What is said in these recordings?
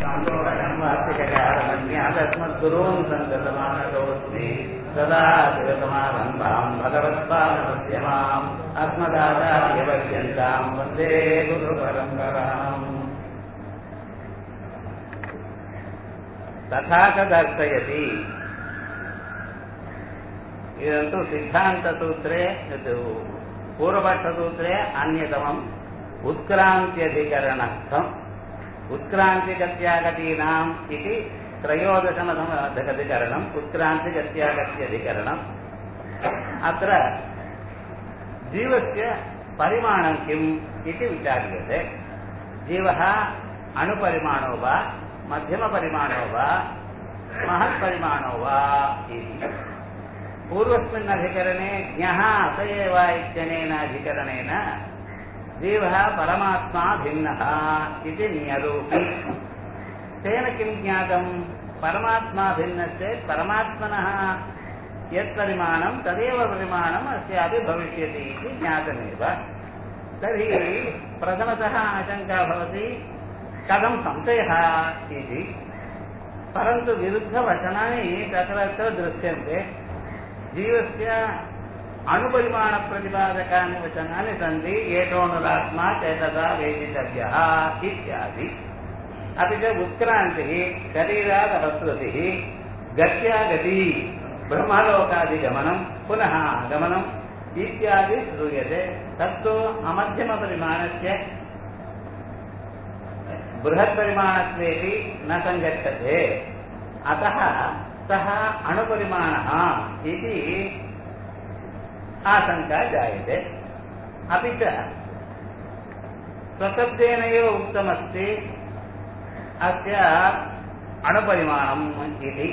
सान्दोहनं वार्तिककारमन्यादस्मद्गुरून् सन्ततमानतोऽस्मि सदा शिवसमारम्भाम् भगवत्पादमध्यमाम् अस्मदाचार्यपर्यन्ताम् वन्दे गुरुपरम्पराम् तथा च दर्शयति इदन्तु सिद्धान्तसूत्रे यत् पूर्वपक्षसूत्रे अन्यतमम् उत्क्रान्त्यधिकरणस्थम् उत्क्रान्तिगत्यागतीनाम् इति त्रयोदशमधिकरणम् उत्क्रान्तिगत्यागत्यधिकरणम् अत्र जीवस्य परिमाणं किम् इति विचार्यते जीवः अणुपरिमाणो वा मध्यमपरिमाणो वा महत्परिमाणो वा इति पूर्वस्मिन् अधिकरणे ज्ञः अत एव इत्यनेन अधिकरणेन जीवः परमात्मा भिन्नः इति न्यरूपि तेन किं ज्ञातम् परमात्मा भिन्नश्चेत् परमात्मनः यत् परिमाणं तदेव परिमाणम् अस्यापि भविष्यति इति ज्ञातमेव तर्हि प्रथमतः आशङ्का भवति कथं संशयः इति परन्तु विरुद्धवचनानि तत्र तत्र दृश्यन्ते जीवस्य अणुपरिमाणप्रतिपादकानि वचनानि सन्ति एषोऽनुरात्मा चेतसा वेदितव्यः इत्यादि अपि च उत्क्रान्तिः शरीरादहस्रुतिः गत्या गति ब्रह्मलोकादिगमनं पुनः आगमनम् इत्यादि श्रूयते तत्तु अमध्यमपरिमाणस्य बृहत्परिमाणत्वेपि न सङ्गच्छते अतः सः अणुपरिमाणः इति आशङ्का जायते अपि च स्वशब्देन एव उक्तमस्ति अस्य अणुपरिमाणम् इति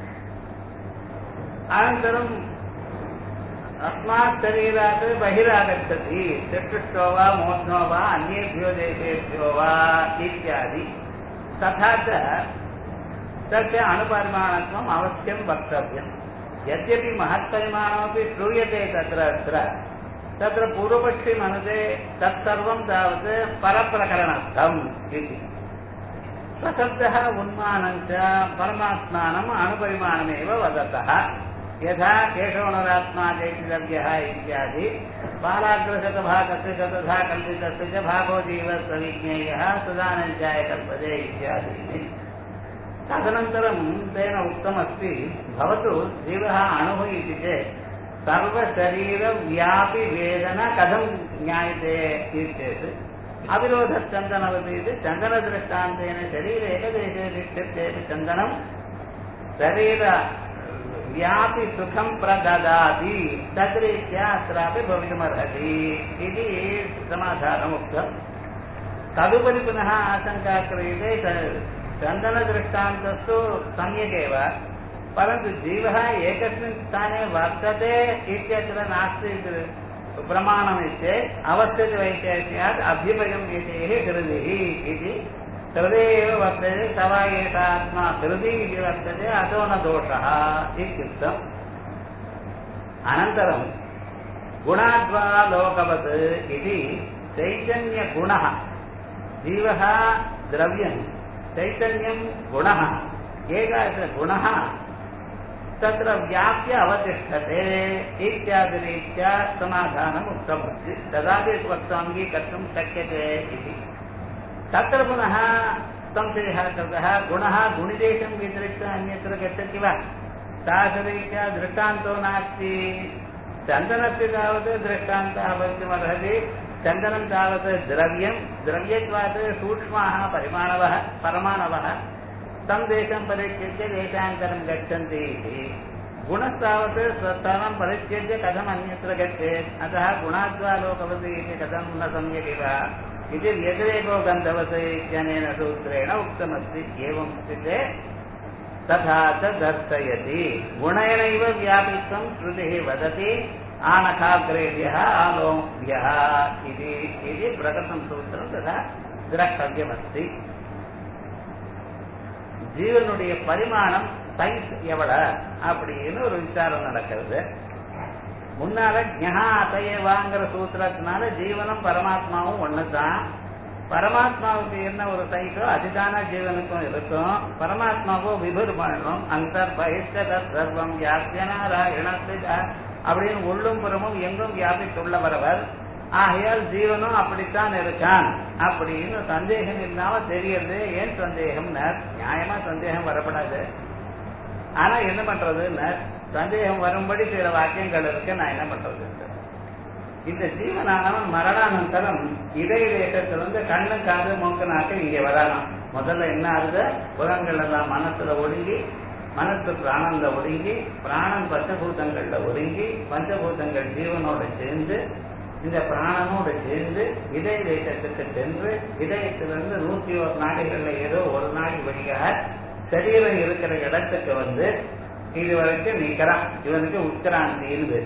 अनन्तरम् अस्मात् शरीरात् बहिरागच्छति चक्षुष्टो वा मोघ्नो वा अन्येभ्यो देशेभ्यो वा इत्यादि तथा च तस्य अणुपरिमाणत्वम् अवश्यं वक्तव्यम् यद्यपि महत्परिमाणमपि श्रूयते तत्र अत्र तत्र पूर्वपक्षी मनुते तत्सर्वं तावत् परप्रकरणस्थम् इति स्वशब्दः उन्मानञ्च परमात्मानम् अणुपरिमाणमेव वदतः यथा केशवणरात्मा चैतव्यः इत्यादि बालाग्रशतभागस्य शतधा कल्पितस्य च भागो जीवस्वविज्ञेयः सुदानञ्चाय कल्पते इत्यादीनि तदनन्तरं तेन उक्तमस्ति भवतु जीवः अणुः इति चेत् सर्वशरीरव्यापि वेदना कथं ज्ञायते चेत् अविरोधश्चन्दनवति इति चन्दनदृष्टान्तेन शरीरे एकदेशे तिष्ठत्येति चन्दनं शरीरव्यापि सुखं प्रददाति तद्रीत्या अत्रापि भवितुमर्हति इति समाधानमुक्तम् तदुपरि पुनः आशङ्का क्रियते चन्दनदृष्टान्तस्तु सम्यगेव परन्तु जीवः एकस्मिन् स्थाने वर्तते इत्यत्र नास्ति प्रमाणमित्ये अवस्थितवैद्ये स्यात् अभ्युपयं विषये हृदिः इति हृदे एव वर्तते स वा एष आत्मा हृदि इति वर्तते अतो न दोषः इत्युक्तम् अनन्तरं गुणाद्वा लोकवत् इति चैतन्यगुणः जीवः द्रव्यं चैतन्यं गुणः एकादशगुणः तत्र व्याप्य अवतिष्ठते इत्यादिरीत्या समाधानम् उक्तमस्ति तदापि वक्ताङ्गीकर्तुं शक्यते इति तत्र पुनः संशयः कृतः गुणः गुणिदेशं व्यतिरिक्त्य अन्यत्र गच्छति वा तादृरीत्या दृष्टान्तो नास्ति चन्दनस्य तावत् दृष्टान्तः भवितुमर्हति चन्दनं तावत् द्रव्यं द्रव्यत्वात् सूक्ष्माः परिमाणवः परमाणवः तं देशं परित्यज्य देशान्तरं गच्छन्ति इति गुणस्तावत् स्वस्थानं परित्यज्य कथम् अन्यत्र गच्छेत् अतः गुणाद्वा लोकवति इति कथं न सम्यगिव इति व्यतिरेको गन्धवत् इत्यनेन सूत्रेण उक्तमस्ति एवं स्थिते तथा च दर्शयति गुणेनैव व्यापित्वं श्रुतिः वदति आनखाग्रेभ्यः आलोभ्यः इति प्रकटं सूत्रं तथा द्रष्टव्यमस्ति ஜீவனுடைய பரிமாணம் சைஸ் எவ்வளவு அப்படின்னு ஒரு விசாரம் நடக்கிறது முன்னால ஜஹா அசையவாங்கிற சூத்திரத்தினால ஜீவனும் பரமாத்மாவும் ஒண்ணுதான் பரமாத்மாவுக்கு என்ன ஒரு சைட்டோ அதுதான ஜீவனுக்கும் இருக்கும் பரமாத்மாவோ விபுர்மணம் அந்த சர்வம் வியாபியனாராயணத்தித அப்படின்னு உள்ளும் புறமும் எங்கும் வியாபித்துள்ளவரவர் ஆகையால் ஜீவனும் அப்படித்தான் இருக்கான் அப்படின்னு சந்தேகம் இல்லாம தெரியறது ஏன் சந்தேகம்னா நியாயமா சந்தேகம் வரப்படாது ஆனா என்ன பண்றதுன்னு சந்தேகம் வரும்படி சில வாக்கியங்கள் இருக்கு நான் என்ன பண்றது இந்த ஜீவனானவன் மரணானந்தரம் இதய தேசத்திலிருந்து கண்ணு காது மூக்கு நாக்கு இங்க வரலாம் முதல்ல என்ன ஆகுது புறங்கள் எல்லாம் மனசுல ஒடுங்கி மனசு பிராணம்ல ஒடுங்கி பிராணம் பஞ்சபூதங்கள்ல ஒடுங்கி பஞ்சபூதங்கள் ஜீவனோட சேர்ந்து இந்த பிராணனோட சேர்ந்து இதய தேசத்துக்கு சென்று இதயத்திலிருந்து நூத்தி ஒரு நாடுகள்ல ஏதோ ஒரு நாடு வழியாக சரீரம் இருக்கிற இடத்துக்கு வந்து இது வரைக்கும் நிக்கிறான் இவனுக்கு உட்கிராந்தின்னு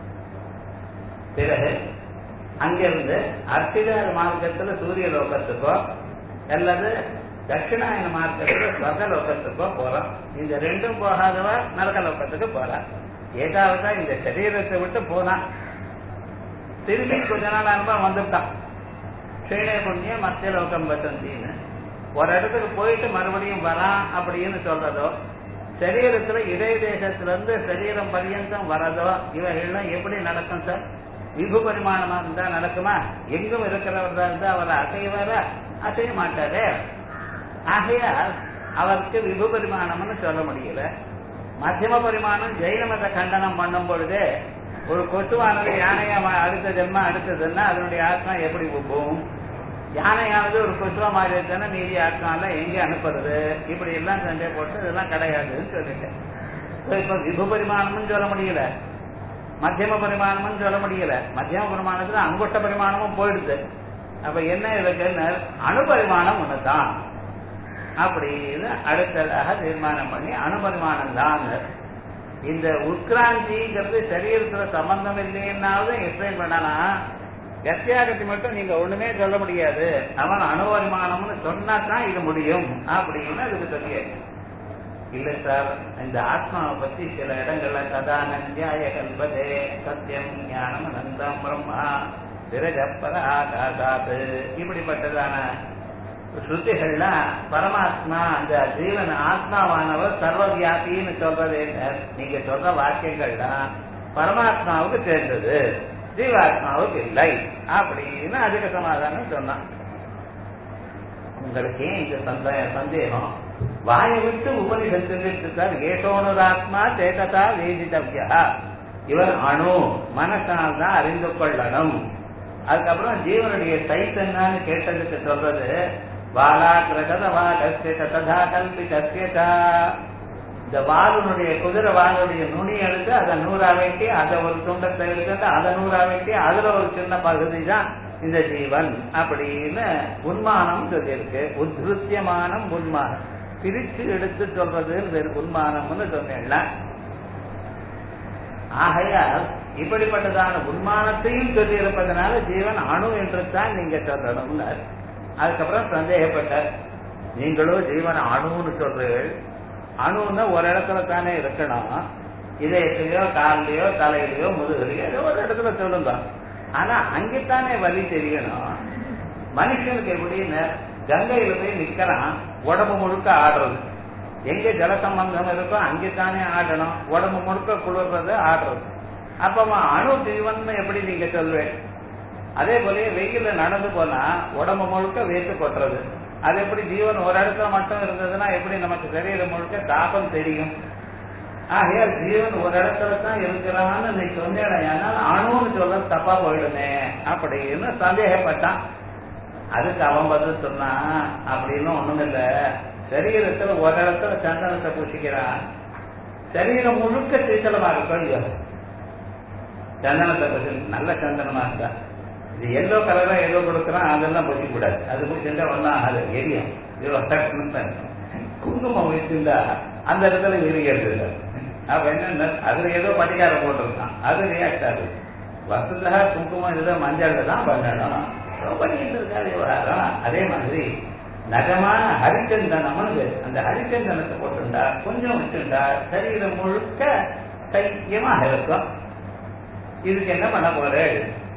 பிறகு அங்கிருந்து அர்த்திகார மார்க்கத்துல சூரிய லோகத்துக்கோ அல்லது தட்சிணாயன மார்க்கத்துல ஸ்வர்க லோகத்துக்கோ போறான் இந்த ரெண்டும் போகாதவ நரக லோகத்துக்கு போறான் ஏதாவது இந்த சரீரத்தை விட்டு போனான் திரும்பி கொஞ்ச நாள் அனுபவம் வந்துட்டான் ஸ்ரீனே புண்ணியம் மத்திய லோகம் பத்தந்தின்னு ஒரு இடத்துக்கு போயிட்டு மறுபடியும் வரான் அப்படின்னு சொல்றதோ சரீரத்துல இதய தேசத்துல இருந்து சரீரம் பரியந்தம் வரதோ இவைகள்லாம் எப்படி நடக்கும் சார் விபு பரிமாணமா இருந்தா நடக்குமா எங்கும் இருக்கிறவரா இருந்தா அவர் அசைவார அசைய மாட்டாரு ஆகையால் அவருக்கு விபு பரிமாணம்னு சொல்ல முடியல மத்தியம பரிமாணம் ஜெயின மத கண்டனம் பண்ணும் பொழுது ஒரு கொசுவானது யானையா அடுத்த ஜென்மம் அடுத்ததுன்னா அதனுடைய ஆத்மா எப்படி போகும் யானையானது ஒரு கொசுவா மாதிரி இருந்தானே மீதி ஆத்மால எங்க அனுப்புறது இப்படி எல்லாம் சண்டை போட்டு இதெல்லாம் கிடையாதுன்னு சொல்லிட்டேன் இப்ப விபு பரிமாணம்னு சொல்ல முடியல மத்தியம பரிமாணம்னு சொல்ல முடியல மத்தியம பரிமாணத்துல அங்குஷ்ட பரிமாணமும் போயிடுது அப்ப என்ன இருக்குன்னு அணுபரிமாணம் ஒண்ணுதான் அப்படின்னு அடுத்ததாக தீர்மானம் பண்ணி அணுபரிமாணம் தான் இந்த உட்கிராந்திங்கிறது சரீரத்துல சம்பந்தம் இல்லைன்னாவது எக்ஸ்பிளைன் பண்ணலாம் கத்தியாகத்தை மட்டும் நீங்க ஒண்ணுமே சொல்ல முடியாது அவன் அணுபரிமாணம்னு சொன்னா தான் இது முடியும் அப்படின்னு அதுக்கு சொல்லியாச்சு இல்ல சார் இந்த ஆத்மாவை பத்தி சில இடங்கள்ல சதானந்தியாய கல்பதே சத்தியம் ஞானம் அனந்தம் பிரம்மா விரஜப்பர ஆகாசாது இப்படிப்பட்டதான ஸ்ருதிகள்லாம் பரமாத்மா அந்த ஜீவன் ஆத்மாவானவர் சர்வவியாபின்னு சொல்றது நீங்க சொல்ற வாக்கியங்கள்லாம் பரமாத்மாவுக்கு சேர்ந்தது ஜீவாத்மாவுக்கு இல்லை அப்படின்னு அதுக்கு சமாதானம் சொன்னான் உங்களுக்கு ஏன் இந்த சந்தேகம் வாயை விட்டு உபனிஷத்து சார் ஏசோனுராத்மா சேததா வேதிதவ்யா இவர் அணு மனசால் தான் அறிந்து கொள்ளணும் அதுக்கப்புறம் ஜீவனுடைய சைஸ் என்னன்னு கேட்டதுக்கு சொல்றது வாலா கிரகத வாகஸ்ய ததா கல்பிதா இந்த வாலுனுடைய குதிரை வாலுடைய நுனி எடுத்து அதை நூறா வெட்டி அதை ஒரு துண்டத்தை எடுத்து அதை நூறா வெட்டி அதுல ஒரு சின்ன பகுதி தான் இந்த ஜீவன் அப்படின்னு உன்மானம் சொல்லியிருக்கு உத்ருத்தியமானம் உன்மானம் பிரிச்சு எடுத்து சொல்றது உன்மானம்னு சொன்னேன்ல ஆகையால் இப்படிப்பட்டதான உன்மானத்தையும் சொல்லி இருப்பதனால ஜீவன் அணு என்று தான் நீங்க சொல்லணும்னு அதுக்கப்புறம் சந்தேகப்பட்டார் நீங்களும் ஜீவன் அணுன்னு சொல்றீர்கள் அணுன்னா ஒரு இடத்துல தானே இருக்கணும் இதயத்திலயோ கால்லயோ தலையிலயோ முதுகுலையோ ஏதோ ஒரு இடத்துல சொல்லுங்க ஆனா அங்கேத்தானே வலி தெரியணும் மனுஷனுக்கு எப்படின்னு கங்கையில போய் நிக்கிறான் உடம்பு முழுக்க ஆடுறது எங்க ஜல சம்பந்தம் இருக்கோ அங்கேத்தானே ஆடணும் உடம்பு முழுக்க குளிர்றது ஆடுறது அப்ப அணு ஜீவன் எப்படி நீங்க சொல்வேன் அதே போல வெயில நடந்து போனா உடம்பு முழுக்க வேத்து கொட்டுறது அது எப்படி ஜீவன் ஒரு இடத்துல மட்டும் இருந்ததுன்னா எப்படி நமக்கு சரீரம் முழுக்க தாபம் தெரியும் ஆகையால் ஜீவன் ஒரு இடத்துல தான் இருக்கிறான்னு நீ சொன்னேன் அணுன்னு சொல்ல தப்பா போயிடுமே அப்படின்னு சந்தேகப்பட்டான் அதுக்கு அவன் பதில் சொன்னான் அப்படின்னு ஒண்ணும் இல்ல சரீரத்துல ஒரு இடத்துல சந்தனத்தை பூசிக்கிறான் சரீரம் முழுக்க சீத்தளமா இருக்கும் சந்தனத்தை பற்றி நல்ல சந்தனமா இருந்தா இது எல்லோ கலரா ஏதோ கொடுக்குறான் அதெல்லாம் பூசிக்க கூடாது அது பூசிட்டா ஒன்றும் ஆகாது எரியும் குங்குமம் வச்சிருந்தா அந்த இடத்துல எரிகிறது இல்லை அப்ப என்ன அதுல ஏதோ பட்டிகாரம் போட்டிருக்கான் அது ரியாக்ட் ஆகுது வசதியா குங்குமம் இதுதான் மஞ்சள் தான் பண்ணணும் பண்ணிட்டு இருக்காது விவகாரம் அதே மாதிரி நகமான ஹரிச்சந்தனம்னு அந்த ஹரிச்சந்தனத்தை போட்டுண்டா கொஞ்சம் வச்சுண்டா சரீரம் முழுக்க தைரியமாக இருக்கும் இதுக்கு என்ன பண்ண போற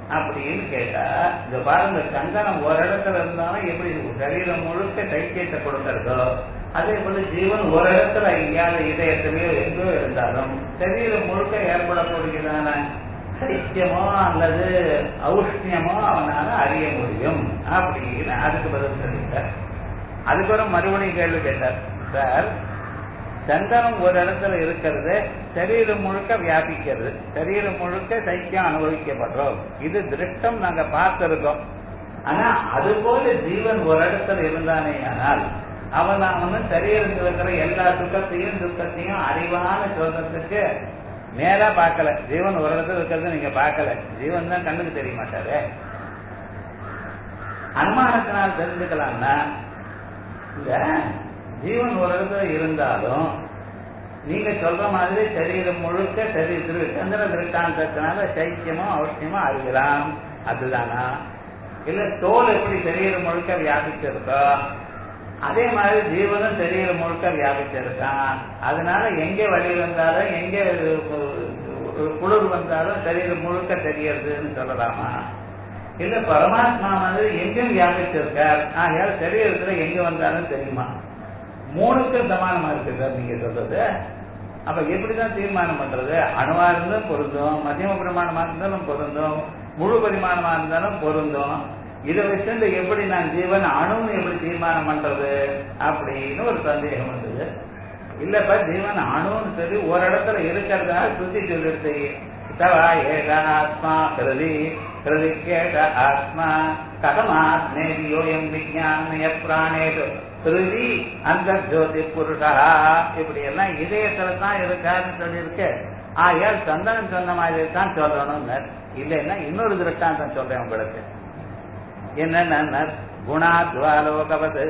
அப்படின்னு கேட்டா இந்த பாருங்க சந்தனம் ஒரு இடத்துல இருந்தாலும் எப்படி சரீரம் முழுக்க தைக்கியத்தை கொடுக்கறதோ அதே போல ஜீவன் ஒரு இடத்துல எங்கேயாவது இதயத்திலேயோ எங்கோ இருந்தாலும் சரீரம் முழுக்க ஏற்படக்கூடியதான சைத்தியமோ அல்லது ஔஷ்ணியமோ அவனால அறிய முடியும் அப்படின்னு அதுக்கு பதில் சொல்லிட்டார் அதுக்கப்புறம் மறுபடியும் கேள்வி கேட்டார் சார் சந்தனம் ஒரு இடத்துல இருக்கிறது சரீரம் முழுக்க வியாபிக்கிறது சரீரம் முழுக்க சைக்கியம் அனுபவிக்கப்படுறோம் இது திருஷ்டம் நாங்க பார்த்திருக்கோம் ஆனா அது போல ஜீவன் ஒரு இடத்துல இருந்தானே ஆனால் அவன் அவனும் சரீரத்தில் இருக்கிற எல்லா துக்கத்தையும் துக்கத்தையும் அறிவான சொல்றதுக்கு நேரா பார்க்கல ஜீவன் ஒரு இடத்துல இருக்கிறது நீங்க பார்க்கல ஜீவன் தான் கண்ணுக்கு தெரிய மாட்டாரு அனுமானத்தினால் தெரிஞ்சுக்கலாம்னா இந்த ஜீவன் ஒரு இடத்துல இருந்தாலும் நீங்க சொல்ற மாதிரி சரீரம் முழுக்க சரி திரு சந்திர திருஷ்டாந்தத்தினால சைக்கியமோ அவசியமோ அறியலாம் அதுதானா இல்ல தோல் எப்படி சரீரம் முழுக்க வியாபிச்சிருக்கோ அதே மாதிரி ஜீவனும் சரீரம் முழுக்க வியாபிச்சிருக்கான் அதனால எங்க வழி வந்தாலும் எங்க குளிர் வந்தாலும் சரீரம் முழுக்க தெரியறதுன்னு சொல்லலாமா இல்ல பரமாத்மா வந்து எங்கும் வியாபிச்சிருக்கார் ஆகையால சரீரத்துல எங்க வந்தாலும் தெரியுமா மூணுக்கும் சமானமா இருக்கு சார் நீங்க சொல்றது அப்ப எப்படிதான் தீர்மானம் பண்றது அணுவா இருந்தாலும் பொருந்தும் மத்தியம பிரமாணமா இருந்தாலும் பொருந்தும் முழு பரிமாணமா இருந்தாலும் பொருந்தும் இதை வச்சிருந்து எப்படி நான் ஜீவன் அணுன்னு எப்படி தீர்மானம் பண்றது அப்படின்னு ஒரு சந்தேகம் வந்தது இல்லப்ப ஜீவன் அணுன்னு சொல்லி ஒரு இடத்துல இருக்கிறதா சுத்தி சொல்லிடுச்சு தவா ஏக ஆத்மா கிருதி கிருதி கேட்ட ஆத்மா கதமாத்மேதியோயம் விஜயானய பிராணேது கிருதி அந்த ஜோதி புருஷா இப்படி எல்லாம் இதயத்துல தான் இருக்காருன்னு சொல்லியிருக்கு ஆகையால் சந்தனம் சொன்ன மாதிரி தான் சொல்லணும்னு இல்லைன்னா இன்னொரு திருஷ்டாந்தம் சொல்றேன் உங்களுக்கு என்னென்ன குணாத்வாலோகவது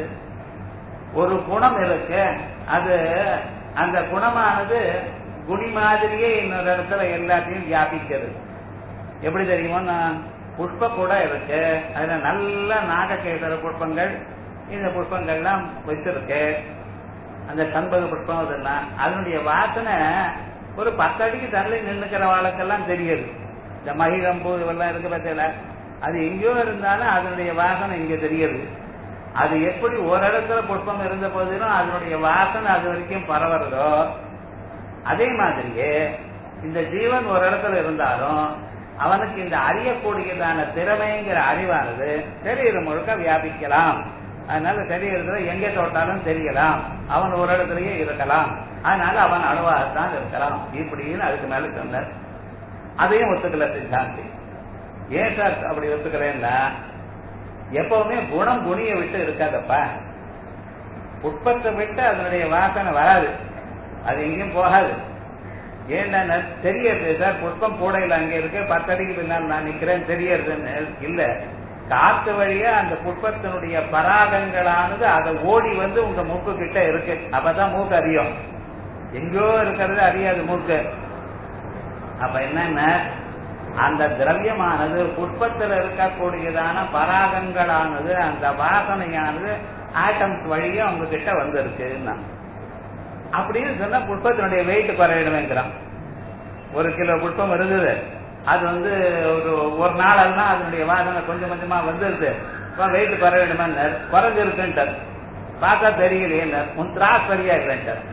ஒரு குணம் இருக்கு அது அந்த குணமானது குணி மாதிரியே இன்னொரு இடத்துல எல்லாத்தையும் வியாபிக்கிறது எப்படி தெரியுமோ புஷ்ப கூட இருக்கு அதுல நல்ல நாகக்கேசர புஷ்பங்கள் இந்த புஷ்பங்கள்லாம் வச்சிருக்கு அந்த சண்பக புஷ்பம் அதெல்லாம் அதனுடைய வாசனை ஒரு பத்து அடிக்கு தள்ளி நின்னுக்கிற வாழ்க்கெல்லாம் தெரியுது இந்த மகிழம்பூ இதெல்லாம் இருக்கு பார்த்தீங்களா அது எங்கேயோ இருந்தாலும் அதனுடைய வாசனை இங்க தெரியுது அது எப்படி ஒரு இடத்துல புஷ்பம் இருந்த போதிலும் அதனுடைய வாசனை அது வரைக்கும் பரவுறதோ அதே மாதிரியே இந்த ஜீவன் ஒரு இடத்துல இருந்தாலும் அவனுக்கு இந்த அறியக்கூடியதான திறமைங்கிற அறிவானது சரீரம் முழுக்க வியாபிக்கலாம் அதனால சரீரத்துல எங்க தொட்டாலும் தெரியலாம் அவன் ஒரு இடத்துலயே இருக்கலாம் அதனால அவன் அணுவாகத்தான் இருக்கலாம் இப்படின்னு அதுக்கு மேல சொன்னார் அதையும் ஒத்துக்கல சித்தாந்தி ஏன் சார் அப்படி ஒத்துக்கிறேன்னா எப்பவுமே குணம் குணியை விட்டு இருக்காதப்பா உட்பத்தை விட்டு அதனுடைய வாசனை வராது அது எங்கேயும் போகாது ஏன்னா தெரியாது சார் புஷ்பம் கூடையில் அங்க இருக்கு பத்தடிக்கு பின்னால் நான் நிக்கிறேன் தெரியறதுன்னு இல்ல காத்து வழியா அந்த புஷ்பத்தினுடைய பராகங்களானது அதை ஓடி வந்து உங்க மூக்கு கிட்ட இருக்கு அப்பதான் மூக்கு அறியும் எங்கோ இருக்கிறது அறியாது மூக்கு அப்ப என்னன்னா அந்த திரவியமானது புஷ்பத்தில் இருக்கக்கூடியதான பராகங்களானது அந்த வாசனையானது ஆட்டம்ஸ் வழியா உங்க கிட்ட வந்திருக்குன்னா அப்படின்னு சொன்னா புஷ்பத்தினுடைய வெயிட் குறையிடுவேங்கிறான் ஒரு கிலோ புஷ்பம் இருந்தது அது வந்து ஒரு ஒரு நாளெல்லாம் அதனுடைய வாசனை கொஞ்சம் கொஞ்சமா வந்துருது வெயிட் குறையிடுமே குறைஞ்சிருக்குன்ட்டார் பார்த்தா தெரியலையே உன் திராஸ் சரியா இல்லைன்ட்டார்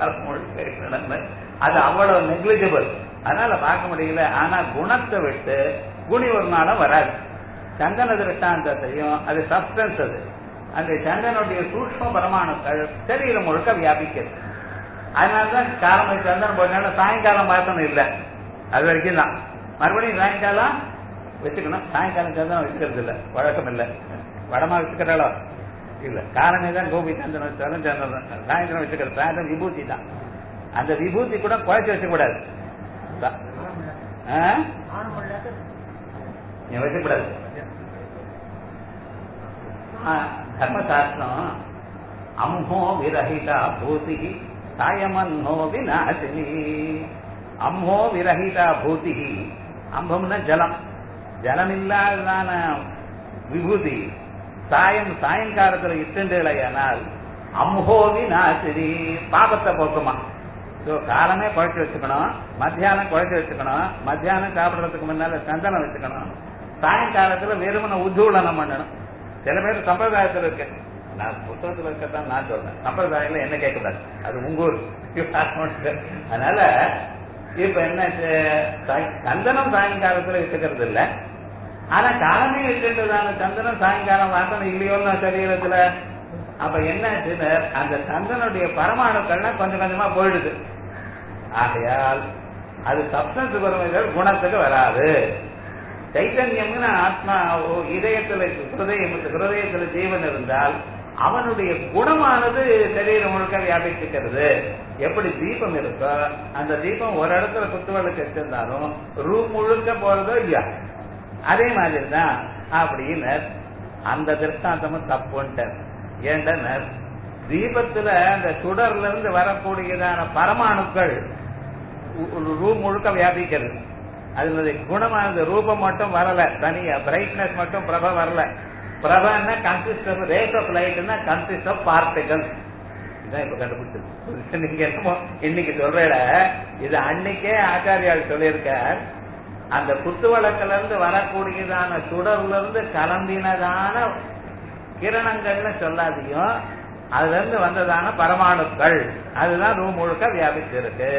அது அவ்வளவு நெக்லிஜிபிள் அதனால பார்க்க முடியல ஆனா குணத்தை விட்டு குணி ஒரு நாளும் வராது சந்தன திருஷ்டாந்தத்தையும் அது சப்ஸ்டன்ஸ் அது அந்த சந்தனுடைய சூக்ம பரமாணுக்கள் சரீரம் முழுக்க வியாபிக்கிறது அதனாலதான் காலம் சந்தனம் போட்டனால சாயங்காலம் பார்த்தோம் இல்லை அது வரைக்கும் தான் மறுபடியும் சாயங்காலம் வச்சுக்கணும் சாயங்காலம் சந்தனம் வச்சுக்கிறது இல்லை வழக்கம் இல்லை வடமா வச்சுக்கிறாளோ இல்ல காலமே தான் கோபி சந்தனம் வச்சாலும் சந்தனம் சாயந்தரம் வச்சுக்கிறது சாயந்தரம் விபூதி தான் அந்த விபூதி கூட குறைச்சி வச்சக்கூடாது வச்சக்கூடாது தர்மசாஸ்திரம் அம்ஹோ விரஹிதா பூதி சாயமன்னோ விநாசினி அம்ஹோ விரஹிதா பூதி அம்பம்னா ஜலம் ஜலம் இல்லாததான விபூதி சாயம் சாயங்காலத்துல இட்டுண்டேலையானால் அம்ஹோ விநாசினி பாபத்தை போக்குமா ஸோ காலமே குழைச்சி வச்சுக்கணும் மத்தியானம் குழைச்சி வச்சுக்கணும் மத்தியானம் சாப்பிடுறதுக்கு முன்னால சந்தனம் வச்சுக்கணும் சாயங்காலத்துல வெறுமனை உத்தூளனம் பண்ணணும் சில பேர் சம்பிரதாயத்துல இருக்கு நான் புத்தகத்துல இருக்கத்தான் நான் சொல்றேன் சம்பிரதாயம்ல என்ன கேட்கக்கூடாது அது உங்க ஊர் அதனால இப்ப என்ன சந்தனம் சாயங்காலத்துல வச்சுக்கிறது இல்ல ஆனா காலமே வச்சுட்டதான சந்தனம் சாயங்காலம் வாசனை இல்லையோன்னு சரீரத்துல அப்ப என்ன அந்த சந்தனுடைய பரமாணுக்கள்னா கொஞ்சம் கொஞ்சமா போயிடுது ஆகையால் அது சப்தத்துக்கு வரும் குணத்துக்கு வராது சைத்தன்யம்னு ஆத்மா இதயத்துல ஹிருதயம் ஹிருதயத்துல ஜீவன் இருந்தால் அவனுடைய குணமானது சரீரம் முழுக்க வியாபிச்சுக்கிறது எப்படி தீபம் இருக்கோ அந்த தீபம் ஒரு இடத்துல குத்துவலுக்கு வச்சிருந்தாலும் ரூம் முழுக்க போறதோ இல்லையா அதே மாதிரி தான் அப்படின்னு அந்த திருஷ்டாந்தமும் தப்புன்ட்டார் ஏன்டா தீபத்துல அந்த சுடர்ல இருந்து வரக்கூடியதான பரமாணுக்கள் ரூம் முழுக்க வியாபிக்கிறது அதனுடைய குணமானது ரூபம் மட்டும் வரல தனியா பிரைட்னஸ் மட்டும் பிரப வரல பிரபன்னா கன்சிஸ்ட் ஆஃப் ரேட் ஆஃப் லைட்னா கன்சிஸ்ட் ஆஃப் பார்ட்டிகல் இதான் இப்ப கண்டுபிடிச்சது நீங்க என்னமோ இன்னைக்கு சொல்ற இது அன்னைக்கே ஆச்சாரியால் சொல்லியிருக்கார் அந்த குத்து வழக்குல இருந்து வரக்கூடியதான சுடர்ல இருந்து கலந்தினதான கிரணங்கள்னு சொல்லாதையும் அதுல இருந்து வந்ததான பரமாணுக்கள் அதுதான் ரூம் முழுக்க வியாபிச்சிருக்கு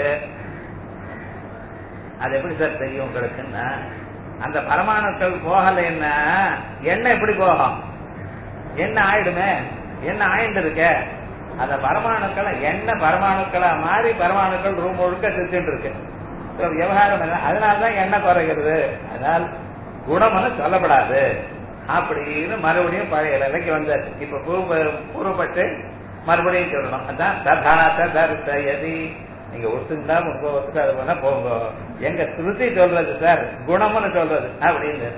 அது எப்படி சார் தெரியும் உங்களுக்குன்னா அந்த பரமாணுக்கள் போகலைன்னா எண்ணெய் எப்படி போகும் என்ன ஆயிடுமே என்ன ஆயிட்டு இருக்க அந்த பரமாணுக்களை என்ன பரமாணுக்களா மாறி பரமாணுக்கள் ரூம் முழுக்க சுத்திட்டு இருக்கு விவகாரம் அதனாலதான் எண்ணெய் குறைகிறது அதனால் குணம்னு சொல்லப்படாது அப்படின்னு மறுபடியும் பழைய நிலைக்கு வந்தாச்சு இப்ப பூர்வப்பட்டு மறுபடியும் சொல்லணும் அதான் ததாத்த தர்சயதி நீங்க ஒத்துந்தா உங்க ஒத்துக்காத போனா போங்க எங்க ஸ்ருதி சொல்றது சார் குணம்னு சொல்றது அப்படின்னு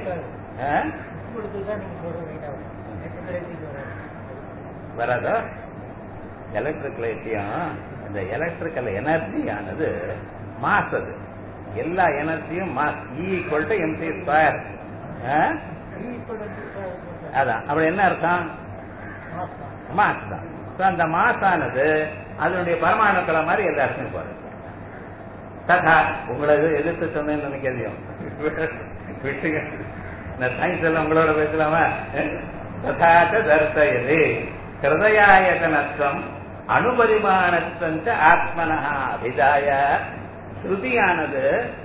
வராதோ எலக்ட்ரிக் லைட்டையும் இந்த எலக்ட்ரிக்கல் எனர்ஜியானது மாஸ் அது எல்லா எனர்ஜியும் mass equal to MC square அதான் அப்படி என்ன அர்த்தம் மாஸ் தான் அந்த மாஸ் ஆனது அதனுடைய பரமாணுக்களை மாதிரி எல்லா இடத்துலையும் போறது ததா உங்களது எதிர்த்து சொன்னேன்னு எனக்கு தெரியும் விட்டுங்க நான் சயின்ஸ் எல்லாம் உங்களோட பேசலாமா ததாச்ச தர்சயது ஹிருதயாயதனத்துவம் அணுபரிமாணத்தஞ்ச ஆத்மனஹா அபிதாய ஸ்ருதியானது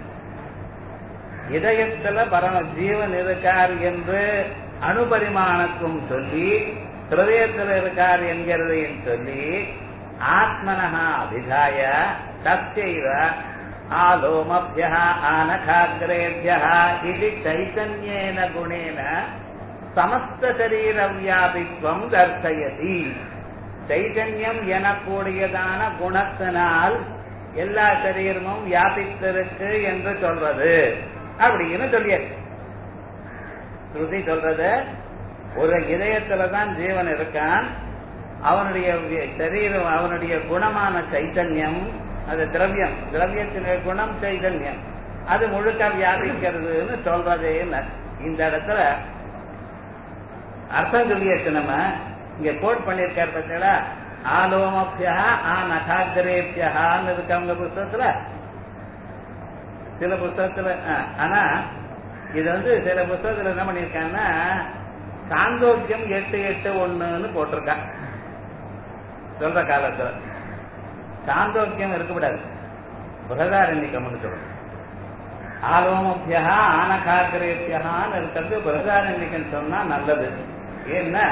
இதயத்துல பரம ஜீவன் இருக்கார் என்று அணுபரிமாணத்தும் சொல்லி ஹிருதயத்தில் இருக்கார் என்கிறதையும் சொல்லி ஆத்மனஹா அபிதாய தத்தைவ ஆலோமபிய ஆனகாகிரேபிய இது சைத்தன்யேன குணேன சமஸ்த சரீர வியாபித்வம் தர்சயதி சைதன்யம் எனக்கூடியதான குணத்தினால் எல்லா சரீரமும் வியாபித்திருக்கு என்று சொல்றது அப்படின்னு சொல்லியாச்சு ஸ்ருதி சொல்றது ஒரு இதயத்துலதான் ஜீவன் இருக்கான் அவனுடைய சரீரம் அவனுடைய குணமான சைத்தன்யம் அது திரவியம் திரவியத்தினுடைய குணம் சைதன்யம் அது முழுக்க வியாபிக்கிறதுன்னு சொல்றதே இந்த இடத்துல அர்த்தம் சொல்லியாச்சு நம்ம இங்க கோட் பண்ணிருக்காரு பார்த்தீங்களா ஆலோமபியா ஆ நகாகிரேபியான்னு இருக்கு அவங்க புஸ்தகத்துல சில புஸ்தகத்துல ஆனா இது வந்து சில புஸ்தகத்துல என்ன பண்ணிருக்காங்கன்னா சாந்தோக்கியம் எட்டு எட்டு ஒண்ணுன்னு போட்டிருக்கான் சொல்ற காலத்துல சாந்தோக்கியம் இருக்கக்கூடாது பிரதாரண்யக்கம்னு சொல்றோம் ஆலோமபியா ஆனகாகிரேபியான்னு இருக்கிறது பிரதாரண்யக்கம் சொன்னா நல்லது ஏன்னா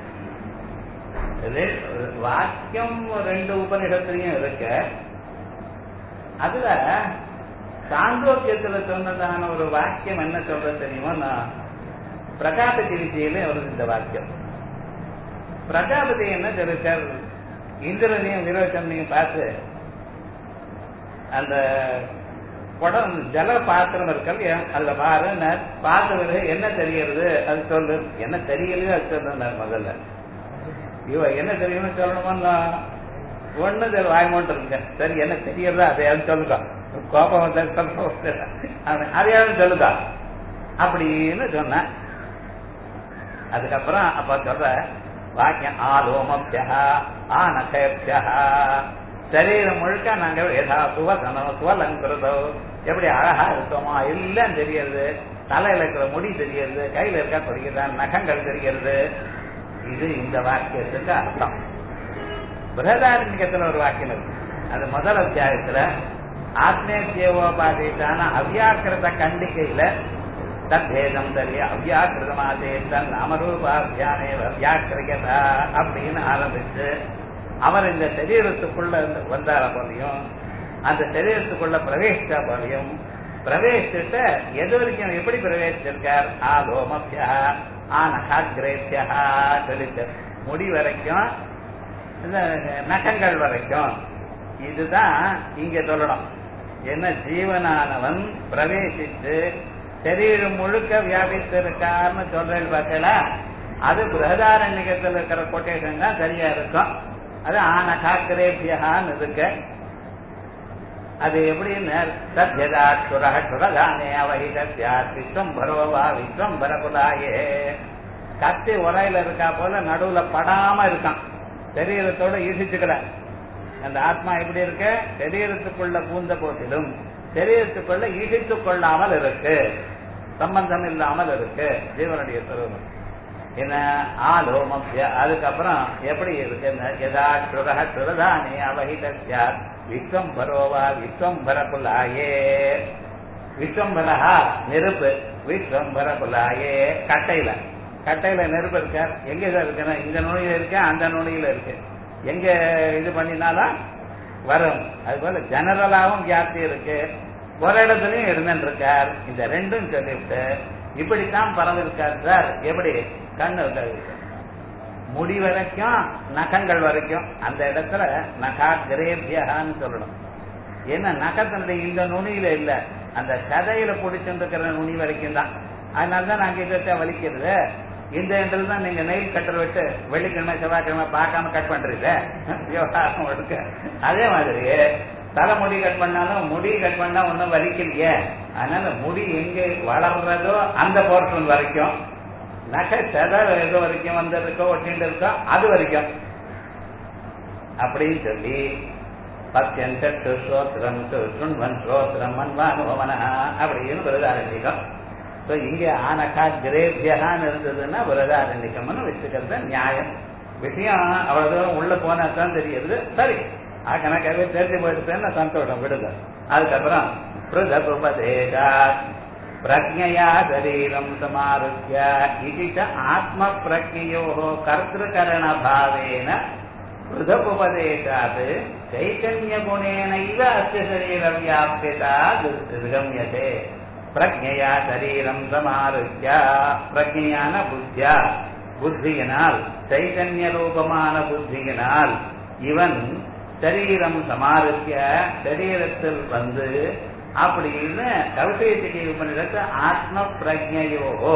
வாக்கியம் ரெண்டு உபநிடத்திலையும் இருக்க அதுல சாந்தோக்கியத்துல சொன்னதான ஒரு வாக்கியம் என்ன சொல்றது தெரியுமா நான் பிரகாபதி விஜயில வருது இந்த வாக்கியம் பிரஜாபதி என்ன தெரிவிச்சார் இந்திரனையும் விரோச்சனையும் பார்த்து அந்த குடம் ஜல பாத்திரம் இருக்கல் அதுல பாரு பார்த்தவரு என்ன தெரியறது அது சொல்லு என்ன தெரியலையோ அது சொல்லுனார் முதல்ல இவ என்ன தெரியும்னு சொல்லணுமா ஒண்ணு தெரியல வாய்மோட்டு இருக்க சரி என்ன தெரியறதா அதையாவது சொல்லுங்க கோபம் வந்த அதையாவது சொல்லுங்க அப்படின்னு சொன்ன அதுக்கப்புறம் அப்ப சொல்ற வாக்கியம் ஆலோமபியா ஆனகேபியா சரீரம் முழுக்க நாங்க எதா சுவசனோ சுவலங்கிருதோ எப்படி அழகா இருக்கோமோ எல்லாம் தெரியறது தலையில இருக்கிற முடி தெரியறது கையில இருக்க தெரியுதா நகங்கள் தெரியறது இது இந்த வாக்கியத்துக்கு அர்த்தம் பிரதாரண்யத்துல ஒரு வாக்கியம் இருக்கு அது முதல் அத்தியாயத்துல ஆத்மேத்தியோபாதித்தான அவ்யாக்கிருத கண்டிக்கையில தத்பேதம் தெரிய அவ்யாக்கிருதமாதே தன் நாமரூபாத்தியானே அவ்யாக்கிரகதா அப்படின்னு ஆரம்பிச்சு அவர் இந்த சரீரத்துக்குள்ள வந்தார போலையும் அந்த சரீரத்துக்குள்ள பிரவேசிச்ச போலையும் பிரவேசிச்சுட்டு எது வரைக்கும் எப்படி பிரவேசிச்சிருக்கார் ஆலோமபியா ஆனகாகிரேபியா சொல்லிட்டு முடி வரைக்கும் இந்த நகங்கள் வரைக்கும் இதுதான் இங்க சொல்லணும் என்ன ஜீவனானவன் பிரவேசித்து சரீரம் முழுக்க வியாபித்திருக்கான்னு சொல்றேன் பார்த்தீங்களா அது பிரகதாரண்யத்தில் இருக்கிற கொட்டேஷன் தான் சரியா இருக்கும் அது ஆனகாக்கிரேபியான்னு இருக்கு அது எப்படின்னு சத்யதாட்சுரஹுரதானே அவஹிதத்யாத் விஸ்வம் பரோவா விஸ்வம் பரகுலாயே கத்தி உரையில இருக்கா போல நடுவுல படாம இருக்கான் சரீரத்தோட ஈசிச்சுக்கல அந்த ஆத்மா எப்படி இருக்கு சரீரத்துக்குள்ள பூந்த போதிலும் சரீரத்துக்குள்ள ஈசித்துக் கொள்ளாமல் இருக்கு சம்பந்தம் இல்லாமல் இருக்கு ஜீவனுடைய சுரூபம் என்ன ஆலோமப்ய அதுக்கப்புறம் எப்படி இருக்கு யதா சுரக சுரதானே அவஹிதத்யா விஸ்வம் பரோவா விஸ்வம் பரகுலாயே விஸ்வம்பரஹா நெருப்பு விஸ்வம்பரகுலாயே கட்டையில கட்டையில நெருப்பு இருக்கார் எங்க சார் இருக்குன்னா இந்த நுனியில இருக்கு அந்த நுனியில இருக்கு எங்க இது பண்ணினாலும் வரும் அது போல ஜெனரலாவும் வியாப்தி இருக்கு ஒரு இடத்துலயும் இருந்துட்டு இருக்கார் இந்த ரெண்டும் சொல்லிவிட்டு இப்படித்தான் பறந்திருக்கார் சார் எப்படி கண்ணு முடி வரைக்கும் நகங்கள் வரைக்கும் அந்த இடத்துல நகா கிரேபியகான்னு சொல்லணும் ஏன்னா நகத்தினுடைய இந்த நுனியில இல்ல அந்த சதையில பிடிச்சிட்டு இருக்கிற நுனி வரைக்கும் தான் அதனாலதான் நாங்க இதை வலிக்கிறது இந்த இடத்துல தான் நீங்க நெயில் கட்டர் விட்டு வெள்ளிக்கிழமை செவ்வாய்க்கிழமை பார்க்காம கட் பண்றீங்க விவகாரம் எடுக்க அதே மாதிரி தலைமுடி கட் பண்ணாலும் முடி கட் பண்ணா ஒன்றும் வலிக்கலையே அதனால முடி எங்க வளர்றதோ அந்த போர்ஷன் வரைக்கும் நகை செதர் எது வரைக்கும் வந்திருக்கோ ஒட்டிட்டு இருக்கோ அது வரைக்கும் அப்படின்னு சொல்லி பத்தியஞ்சட்டு ஸ்ரோத்திரம் சுண்வன் ஸ்ரோத்திரம் மன்வானுபவன அப்படின்னு விரதாரண்யம் ஸோ இங்க ஆனகா கிரேபியகான்னு இருந்ததுன்னா விரதாரண்யம்னு வச்சுக்கிறது நியாயம் விஷயம் அவ்வளவு தூரம் உள்ள போனா தான் தெரியுது சரி கணக்காகவே தெரிஞ்சு போயிடுச்சுன்னு சந்தோஷம் விடுங்க அதுக்கப்புறம் பிருதபுபதேகா பிரஜையா சரீரம் சமாருத்திய இது ஆத்ம பிரஜையோ கர்த்திருக்கரண பாவேன பிருதபுபதேசாத் சைத்தன்ய குணேனைவ அஸ்ய சரீர வியாபியதா கம்யதே பிரஜையா சரீரம் சமாருத்திய பிரஜையான புத்தியா புத்தியினால் சைதன்ய ரூபமான புத்தியினால் இவன் சரீரம் சமாரிக்க சரீரத்தில் வந்து அப்படின்னு கவிசயத்துக்கு உபநிடத்து ஆத்ம பிரஜையோ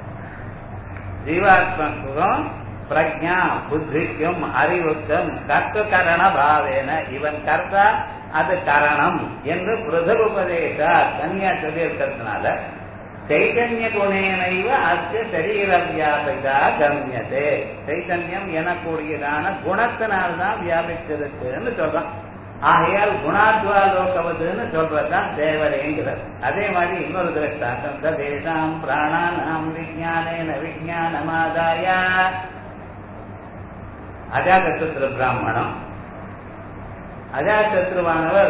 ஜீவாத்மக்கும் பிரஜா புத்திக்கும் அறிவுக்கும் கர்த்த கரண பாவேன இவன் கர்த்தா அது கரணம் என்று பிரதபுபதேச தனியா சொல்லியிருக்கிறதுனால சைதன்ய குணேனைவ அஸ்ய சரீர வியாபிதா கம்யதே சைதன்யம் எனக்கூடியதான குணத்தினால்தான் வியாபிச்சிருக்குன்னு சொல்றான் ஆகையால் குணாத்வாலோகவதுன்னு சொல்றதுதான் தேவரேங்கிறது அதே மாதிரி இன்னொரு திருஷ்டாந்தம் தேசாம் பிராணானாம் விஜயானேன விஜயானமாதாய அஜாதசத்ரு பிராமணம் அஜாசத்ருவானவர்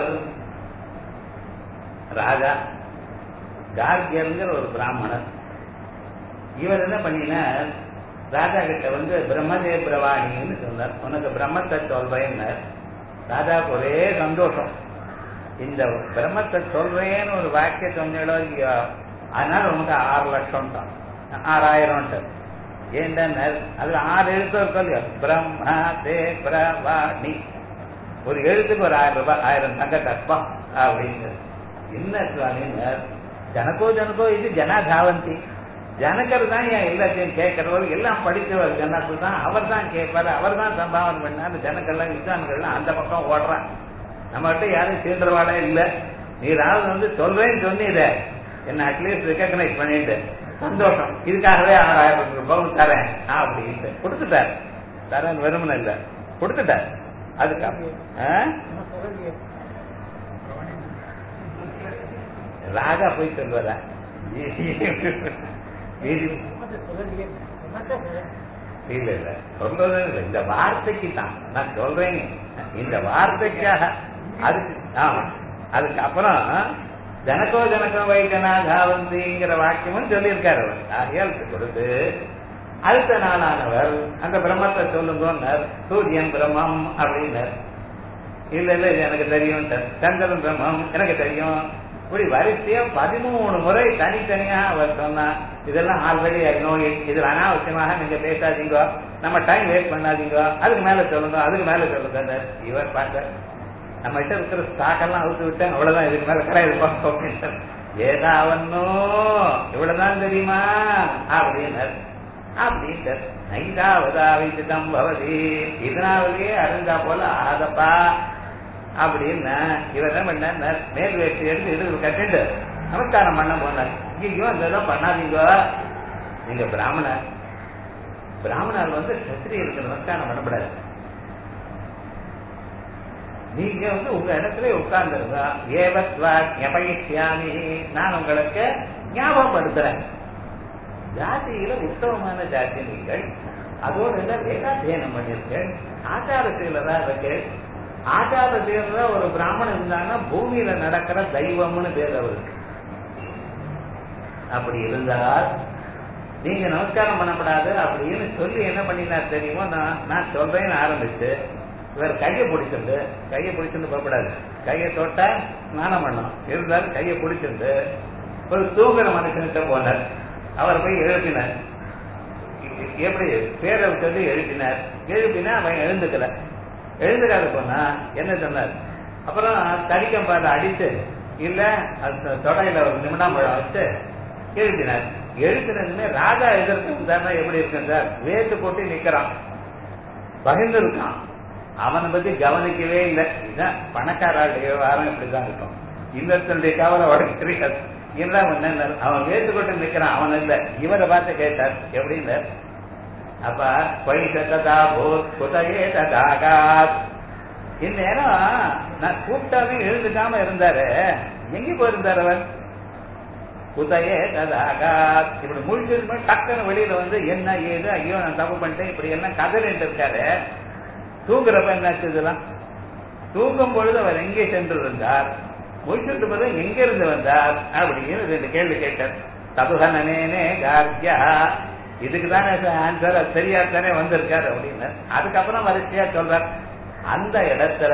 ராஜா கார்கியருங்கிற ஒரு பிராமணர் இவர் என்ன பண்ணினார் ராஜா கிட்ட வந்து பிரம்மதே பிரவாணின்னு சொன்னார் உனக்கு பிரம்மத்தை சொல்றேன்னார் ராஜாவுக்கு ஒரே சந்தோஷம் இந்த பிரம்மத்தை சொல்றேன்னு ஒரு வாக்கிய சொன்னீங்களோ இல்லையோ அதனால உனக்கு ஆறு லட்சம் தான் ஆறாயிரம் ஏன்டா அதுல ஆறு எழுத்து இருக்கும் இல்லையோ பிரம்ம தே பிரவாணி ஒரு எழுத்துக்கு ஒரு ஆயிரம் ரூபாய் ஆயிரம் தங்க கற்பா அப்படின்னு என்ன சுவாமினர் ஜனக்கோ ஜனக்கோ இது ஜனா தாவந்தி ஜனகர் தான் என் எல்லாத்தையும் கேட்கிறவர் எல்லாம் படித்தவர் ஜனக்கு தான் அவர் தான் கேட்பாரு அவர் தான் சம்பாவனை பண்ணாரு ஜனக்கெல்லாம் விசாரணைகள்லாம் அந்த பக்கம் ஓடுறான் நம்ம கிட்ட யாரும் சீன்றவாடே இல்ல நீராவது வந்து சொல்றேன்னு சொன்னீர என்ன அட்லீஸ்ட் ரெக்கக்னைஸ் பண்ணிட்டு சந்தோஷம் இதுக்காகவே ஆறாயிரம் ரூபாய் தரேன் அப்படின்ட்டு கொடுத்துட்டார் தரேன் வெறுமனை இல்ல கொடுத்துட்டார் அதுக்கப்புறம் ஆ? ராஜா போய் சொல்வதா இல்ல இல்ல சொல்றது இல்ல இந்த வார்த்தைக்கு தான் நான் சொல்றேன் இந்த வார்த்தைக்காக அதுக்கு ஆமா அதுக்கு அப்புறம் ஜனகோ ஜனகோ வைகனாகாவந்திங்கிற வாக்கியமும் சொல்லியிருக்காரு அவர் ஆகையால் கொடுத்து அடுத்த நாளானவர் அந்த பிரம்மத்தை சொல்லுங்கன்னார் சூரியன் பிரம்மம் அப்படின்னார் இல்ல இல்ல இது எனக்கு தெரியும் சந்திரன் பிரம்மம் எனக்கு தெரியும் இப்படி வரிசையா பதிமூணு முறை தனித்தனியா அவர் சொன்னா இதெல்லாம் ஆல்ரெடி நோ இதுல அனாவசியமாக நீங்க பேசாதீங்க நம்ம டைம் வேஸ்ட் பண்ணாதீங்க அதுக்கு மேல சொல்லுங்க அதுக்கு மேல சொல்லுங்க இவர் பார்த்த நம்ம கிட்ட இருக்கிற ஸ்டாக் எல்லாம் அவுத்து விட்டேன் அவ்வளவுதான் இதுக்கு மேல கடை இருப்போம் அப்படின்னு ஏதாவன்னோ இவ்வளவுதான் தெரியுமா அப்படின்னார் அப்படின்ட்டு நைதாவதாவிதம் பவதி இதனாலேயே அறிந்தா போல ஆதப்பா அப்படின்னு இவர் என்ன பண்ணார் மேல் வேட்டி எடுத்து இடுப்பு கட்டிட்டு நமஸ்காரம் பண்ண போனார் ஐயோ இதெல்லாம் பண்ணாதீங்க நீங்க பிராமணர் பிராமணர் வந்து சத்திரியருக்கு நமஸ்காரம் பண்ணக்கூடாது நீங்க வந்து உங்க இடத்துல உட்கார்ந்துருங்க ஏவத்வா ஞபயிஷ்யாமி நான் உங்களுக்கு ஞாபகப்படுத்துறேன் ஜாதியில உத்தமமான ஜாதி நீங்கள் அதோடு என்ன வேதாத்தியனம் பண்ணிருக்கேன் ஆச்சாரசீலதான் இருக்கு ஆச்சாரசீல ஒரு பிராமணன் இருந்தாங்கன்னா பூமியில நடக்கிற தெய்வம்னு பேர் அவருக்கு அப்படி இருந்தால் நீங்க நமஸ்காரம் பண்ணப்படாது அப்படின்னு சொல்லி என்ன பண்ணினார் தெரியுமோ நான் நான் சொல்றேன்னு ஆரம்பிச்சு இவர் கையை பிடிச்சிருந்து கையை பிடிச்சிருந்து போகக்கூடாது கையை தொட்டா ஸ்நானம் பண்ணணும் இருந்தாலும் கையை பிடிச்சிருந்து ஒரு தூங்குற மனுஷன்கிட்ட போனார் அவர் போய் எழுப்பினார் எப்படி பேரை சொல்லி எழுப்பினார் எழுப்பினா அவன் எழுந்துக்கல எழுந்துக்காத போனா என்ன சொன்னார் அப்புறம் தடிக்கம் பார்த்து அடிச்சு இல்ல அது தொடையில ஒரு நிமிடாம்பழம் வச்சு எழுப்பினார் எழுப்பினதுமே ராஜா எதிர்த்து இருந்தாருன்னா எப்படி இருக்கும் சார் வேட்டு போட்டு நிக்கிறான் பகிர்ந்து இருக்கான் அவனை பத்தி கவனிக்கவே இல்லை இதுதான் பணக்காரர்களுடைய விவகாரம் இப்படிதான் இருக்கும் இன்னொருத்தனுடைய கவலை உடனே தெரியாது என்ன பண்ண அவன் வேட்டுக்கொண்டு நிக்கிறான் அவன் இல்ல இவரை பார்த்து கேட்டார் எப்படின்னு அப்ப பைசதா போத் குதையே ததாகாத் இந்நேரம் நான் கூப்பிட்டாலும் எழுந்துக்காம இருந்தாரு எங்க போயிருந்தார் அவர் குதையே ததாகாத் இப்படி முழிச்சிருமே டக்குன்னு வெளியில வந்து என்ன ஏது ஐயோ நான் தப்பு பண்ணிட்டேன் இப்படி எல்லாம் கதறிட்டு இருக்காரு தூங்குறப்ப என்னாச்சு இதெல்லாம் தூங்கும் பொழுது அவர் எங்கே சென்று இருந்தார் முடிச்சுட்டு போது எங்க இருந்து வந்தார் அப்படின்னு ரெண்டு கேள்வி கேட்டார் ததுகனனே கார்கியா இதுக்கு தானே ஆன்சர் சரியா தானே வந்திருக்காரு அப்படின்னு அதுக்கப்புறம் வரிசையா சொல்றார் அந்த இடத்துல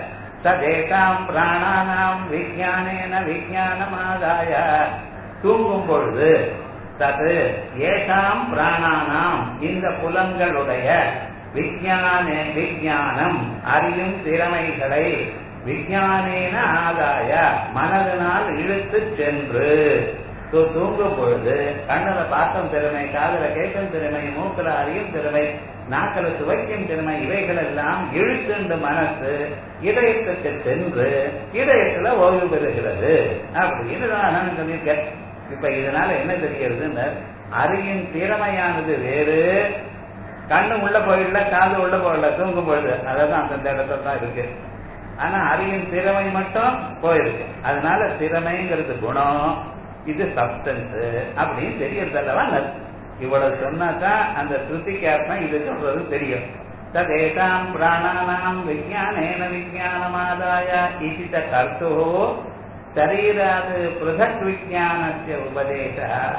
சதேகாம் பிராணானாம் விஜயானேன விஜயானமாதாய தூங்கும் பொழுது தது ஏகாம் பிராணானாம் இந்த புலங்களுடைய விஜயான விஜயானம் அறியும் திறமைகளை விஜயானேன ஆதாய மனதினால் இழுத்து சென்று தூங்கும் பொழுது கண்ணுல பார்க்கும் திறமை காதல கேட்கும் திறமை மூக்கல அறியும் திறமை நாக்கள சுவைக்கும் திறமை இவைகள் எல்லாம் இழுத்துண்டு மனசு இதயத்துக்கு சென்று இதயத்துல ஓய்வு பெறுகிறது அப்படின்னு நான் சொல்லியிருக்கேன் இப்ப இதனால என்ன தெரிகிறதுன்னு அறிவின் திறமையானது வேறு கண்ணு உள்ள போயிடல காது உள்ள போயிடல தூங்கும் பொழுது அதான் அந்த இடத்துல தான் இருக்கு ஆனா அறிவின் திறமை மட்டும் போயிருக்கு அதனால திறமைங்கிறது குணம் இது சப்டன்ஸ் அப்படின்னு தெரியறது அல்லவா இவ்வளவு சொன்னாதான் அந்த ஸ்ருதிக்கு அர்த்தம் இது சொல்றது தெரியும் ததேதாம் பிராணானாம் விஜயானேன விஜயானமாதாய இசித கர்த்தோ சரீராது பிருதக் விஜயானஸ்ய உபதேச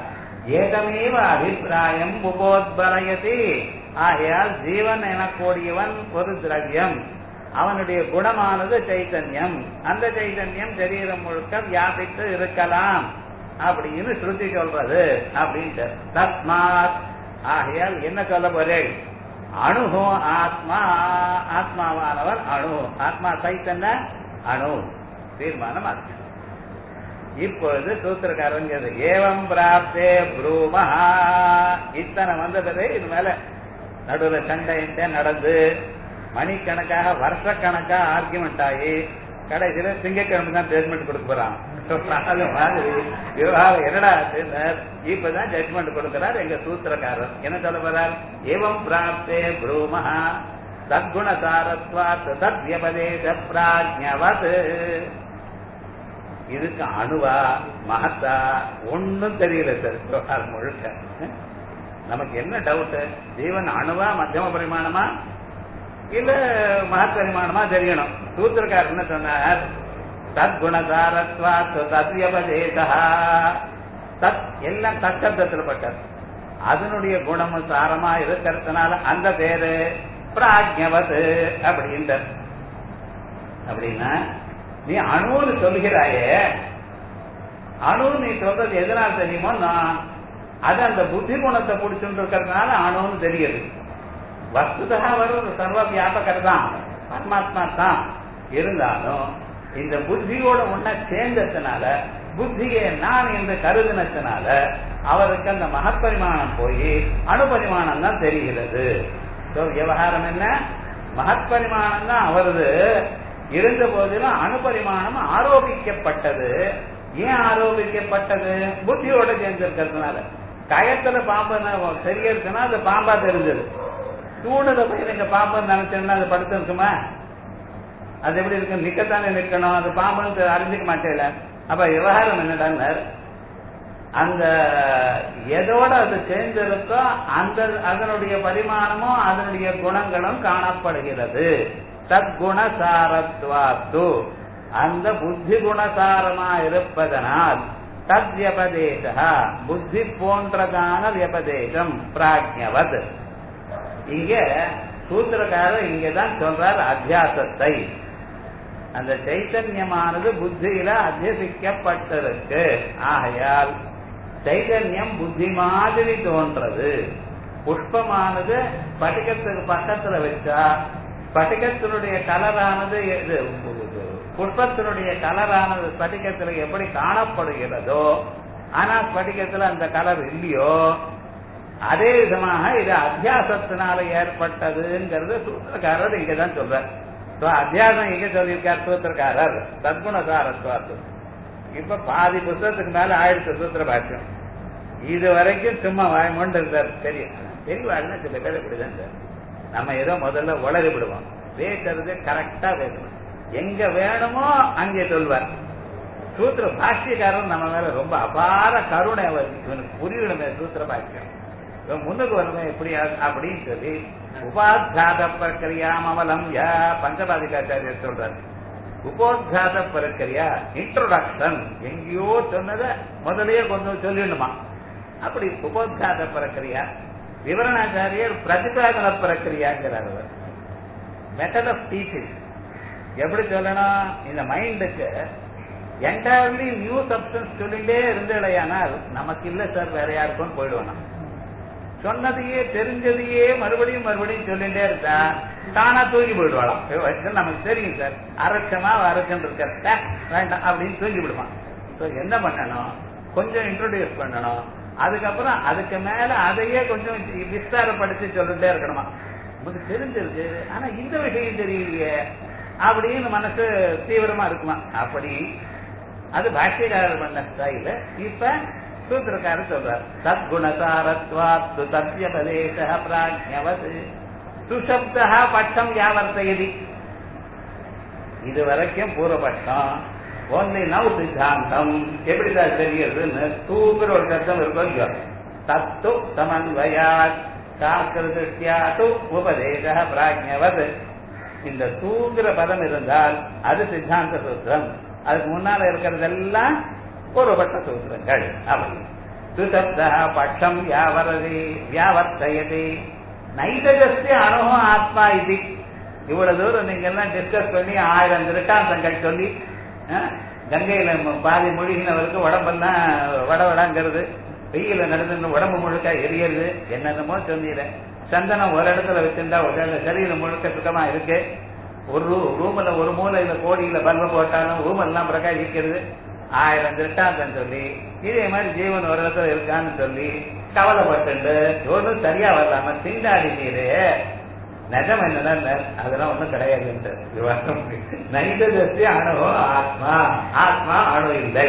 ஏகமேவ அபிப்பிராயம் உபோத்பலயதி ஆகையால் ஜீவன் எனக்கூடியவன் ஒரு திரவியம் அவனுடைய குணமானது சைத்தன்யம் அந்த சைத்தன்யம் சரீரம் முழுக்க வியாபித்து இருக்கலாம் அப்படின்னு ஸ்ருதி சொல்றது அப்படின்ட்டு தஸ்மாத் ஆகையால் என்ன சொல்ல போறேன் அணுகோ ஆத்மா ஆத்மாவானவர் அணு ஆத்மா சைத்தன்ய அணு தீர்மானம் ஆச்சு இப்பொழுது சூத்திரக்காரங்கிறது ஏவம் பிராப்தே ப்ரூமஹா இத்தனை வந்தது இது மேல நடுவில் சண்டை நடந்து மணிக்கணக்காக வருஷக்கணக்கா ஆர்குமெண்ட் ஆகி கடைசியில திங்கக்கிழமை தான் ஜட்மெண்ட் கொடுக்க போறான் அது மாதிரி விவகாரம் என்னடா இப்பதான் ஜட்மெண்ட் கொடுக்கிறார் எங்க சூத்திரக்காரர் என்ன சொல்ல போறார் ஏவம் பிராப்தே ப்ரூமஹா தத்குணசாரத்வாத் தத்யபதேச பிராஜ்ஞவத் இதுக்கு அணுவா மகத்தா ஒன்னும் தெரியல சார் விவகாரம் முழுக்க நமக்கு என்ன டவுட் ஜீவன் அணுவா மத்தியம பரிமாணமா இல்ல மகத் பரிமாணமா தெரியணும் சூத்திரக்காரர் என்ன சொன்னார் தத்குணசாரத்வா தத்யபதேசா தத் எல்லாம் தற்சப்தத்தில் பட்டது அதனுடைய குணமும் சாரமா இருக்கிறதுனால அந்த பேரு பிராஜ்யவத் அப்படின்ற அப்படின்னா நீ அணுன்னு சொல்கிறாயே அணு நீ சொல்றது எதனால் தெரியுமோ நான் அது அந்த புத்தி குணத்தை பிடிச்சுட்டு இருக்கிறதுனால அணுன்னு தெரியுது வஸ்துதா வரும் சர்வ வியாபகர் தான் பரமாத்மா தான் இருந்தாலும் இந்த புத்தியோட ஒன்ன சேர்ந்ததுனால புத்தியை நான் என்று கருதினத்தினால அவருக்கு அந்த மகப்பரிமாணம் போய் அணுபரிமாணம் தான் தெரிகிறது விவகாரம் என்ன மகப்பரிமாணம் தான் அவரது இருந்த போதிலும் அணுபரிமாணம் ஆரோபிக்கப்பட்டது ஏன் ஆரோபிக்கப்பட்டது புத்தியோட சேர்ந்திருக்கிறதுனால கயத்துல பாம்பு சரியா இருக்குன்னா அது பாம்பா தெரிஞ்சது தூணுல போய் நீங்க பாம்பு நினைச்சேன்னா அது படுத்து இருக்குமா அது எப்படி இருக்கு நிக்கத்தானே நிக்கணும் அது பாம்புன்னு அறிஞ்சிக்க மாட்டேல அப்ப விவகாரம் என்னடான்னு அந்த எதோட அது சேர்ந்திருக்கோ அந்த அதனுடைய பரிமாணமும் அதனுடைய குணங்களும் காணப்படுகிறது தத்குணசாரத்வாத்து அந்த புத்தி குணசாரமா இருப்பதனால் தத் வியபதேசா புத்தி போன்றதான வியபதேசம் பிராஜ்யவத் இங்க சூத்திரக்காரர் இங்கதான் சொல்றார் அத்தியாசத்தை அந்த சைத்தன்யமானது புத்தியில அத்தியசிக்கப்பட்டிருக்கு ஆகையால் சைதன்யம் புத்தி மாதிரி தோன்றது புஷ்பமானது ஸ்பட்டிகத்துக்கு பக்கத்துல வச்சா ஸ்பட்டிகத்தினுடைய கலரானது இது புஷ்பத்தினுடைய கலரானது ஸ்பட்டிகத்துல எப்படி காணப்படுகிறதோ ஆனா ஸ்பட்டிகத்துல அந்த கலர் இல்லையோ அதே விதமாக இது அத்தியாசத்தினால ஏற்பட்டதுங்கிறது சூத்திரக்காரர் இங்கதான் சொல்றார் அத்தியாசம் எங்க சொல்லியிருக்கார் சூத்திரக்காரர் தத்குணசாரத்வாத்து இப்ப பாதி புத்தகத்துக்கு மேல ஆயிடுச்சு சூத்திர பாஷ்யம் இது வரைக்கும் சும்மா வாய்மொண்டு இருந்தார் தெரியும் தெரியவாருன்னா சில பேர் இப்படிதான் சார் நம்ம ஏதோ முதல்ல உளறி விடுவோம் பேசுறது கரெக்டா பேசணும் எங்க வேணுமோ அங்கே சொல்வார் சூத்திர பாஷ்யக்காரன் நம்ம மேல ரொம்ப அபார கருணை இவனுக்கு புரியணுமே சூத்திர பாஷ்யம் முன்னுக்கு வரணும் எப்படி அப்படின்னு சொல்லி உபாத்காத பிரக்கிரியாம் அவலம் யா பஞ்சபாதிகாச்சாரியர் சொல்றாரு உபோத்காத பிரக்கிரியா இன்ட்ரோடக்ஷன் எங்கேயோ சொன்னதை முதலையே கொஞ்சம் சொல்லிடணுமா அப்படி உபோத்காத பிரக்கிரியா விவரணாச்சாரியர் பிரதிபாதன பிரக்கிரியாங்கிறார் அவர் மெத்தட் ஆஃப் டீச்சிங் எப்படி சொல்லணும் இந்த மைண்டுக்கு என்டையர்லி நியூ சப்ஸ்டன்ஸ் சொல்லிட்டே இருந்தேடையானால் நமக்கு இல்ல சார் வேற யாருக்கும் போயிடுவோம் சொன்னதையே தெரிஞ்சதையே மறுபடியும் மறுபடியும் சொல்லிட்டே இருந்தா தானா தூங்கி போயிடுவாளாம் நமக்கு தெரியும் சார் அரட்சமா அரட்சம் இருக்க வேண்டாம் அப்படின்னு தூங்கி விடுவான் என்ன பண்ணணும் கொஞ்சம் இன்ட்ரோடியூஸ் பண்ணணும் அதுக்கப்புறம் அதுக்கு மேல அதையே கொஞ்சம் விஸ்தாரப்படுத்தி சொல்லிட்டே இருக்கணுமா நமக்கு தெரிஞ்சிருக்கு ஆனா இந்த விஷயம் தெரியலையே அப்படின்னு மனசு தீவிரமா இருக்குமா அப்படி அது பாஷ்யக்காரர் பண்ண ஸ்டைல இப்ப சூத்திரக்காரர் சொல்றார் தத்குணசாரத்வாத்து தத்யபதேச பிராஜ்யவத் சுசப்தா பட்சம் யாவர்த்தயதி இது வரைக்கும் பூர்வபட்சம் ஒன்லி நவ் சித்தாந்தம் எப்படிதான் தெரிகிறதுன்னு தூக்குற ஒரு சத்தம் இருக்கும் இல்லையோ தத்து சமன்வயாத் சாஸ்திரதிஷ்டியாது உபதேச பிராஜ்யவத் இந்த தூங்குற பதம் இருந்தால் அது சித்தாந்த சூத்திரம் அதுக்கு முன்னால இருக்கிறதெல்லாம் பூர்வபட்ச சூத்திரங்கள் அப்படி சுசப்தா பட்சம் வியாவரதி வியாவர்த்தயதி நைதஜஸ்ய அனுபவம் ஆத்மா இது இவ்வளவு தூரம் நீங்க எல்லாம் டிஸ்கஸ் பண்ணி ஆயிரம் திருட்டாந்தங்கள் சொல்லி கங்கையில பாதி மொழிகினவருக்கு உடம்பெல்லாம் வட வடங்கிறது வெயில நடந்து உடம்பு முழுக்க எரியறது என்னென்னமோ சொன்னீரேன் சந்தனம் ஒரு இடத்துல வச்சிருந்தா ஒரு சரீரம் முழுக்க சுத்தமா இருக்கு ஒரு ரூம்ல ஒரு மூலையில கோடியில பல்ப போட்டாலும் ரூம் எல்லாம் பிரகாசிக்கிறது ஆயிரம் திருட்டாந்தம் சொல்லி இதே மாதிரி ஜீவன் ஒரு இடத்துல இருக்கான்னு சொல்லி கவலைப்பட்டு ஒன்றும் சரியா வரலாம திண்டாடி நீரு நிஜம் என்னன்னா அதெல்லாம் ஒண்ணும் கிடையாது நைதசி அணு ஆத்மா ஆத்மா அணு இல்லை